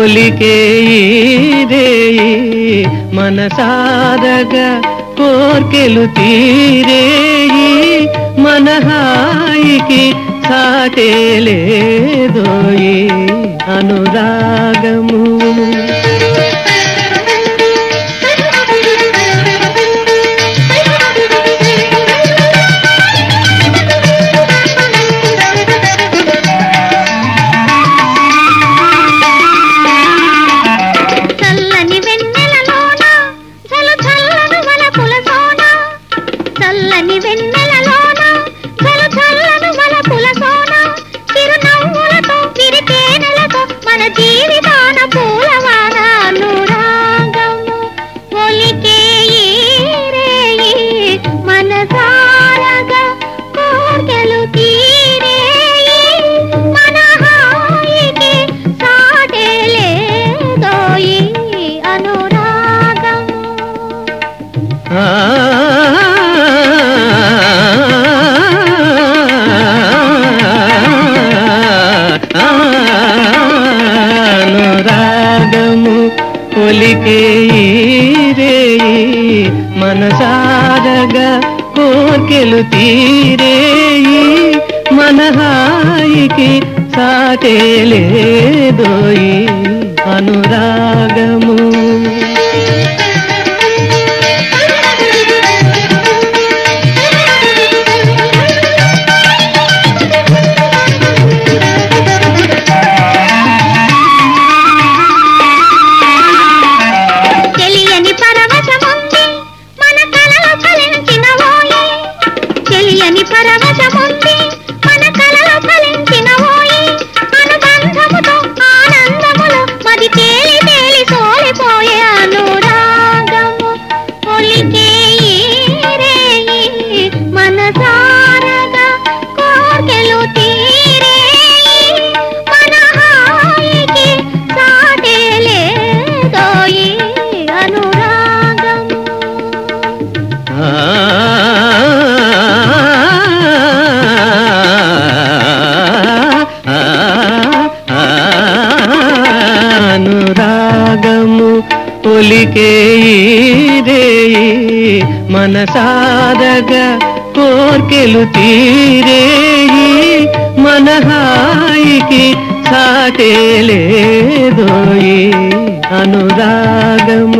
ఒలికే రేయి మనసారగా కోర్కెలు తీరేయి మన హాయికి సాటే లేదోయి అనురాగము చల్లని వెన్నెలలోన చలు చల్లను వలపుల సోన చల్లని వెన్నెలలోన చలు చల్లను వలపుల సోన చిరునవ్వులతో విరితేనెలతో మన జీవితాన పూలవాన అనురాగము ఒలికే ఈ రేయి మనసారగా కోర్కెలు తీరేయి మన హాయికి సాటే లేదోయి అనురాగము ఆ అనురాగము ఒలికే రేయి మనసారగా కోర్కెలు తీరేయి మన హాయికి సాటే లేదోయి అనురాగము తెలియని పరవశముంది మన కలలో ఫలించిన ఓయి తెలియని పరవశముంది మన కలలో ఫలించిన ఓయి అనుబంధముతో ఆనందములో మది తేలి తేలి సోలిపోయే అనురాగము ఒలికే ఈ రేయి మనసారగా కోర్కెలు తీరేయి మన హాయికి సాటే లేదోయి అనురాగము ఆ అనురాగము ఒలికే రేయి మనసారగా కోర్కెలు తీరేయి మన హాయికి సాటే లేదోయి అనురాగము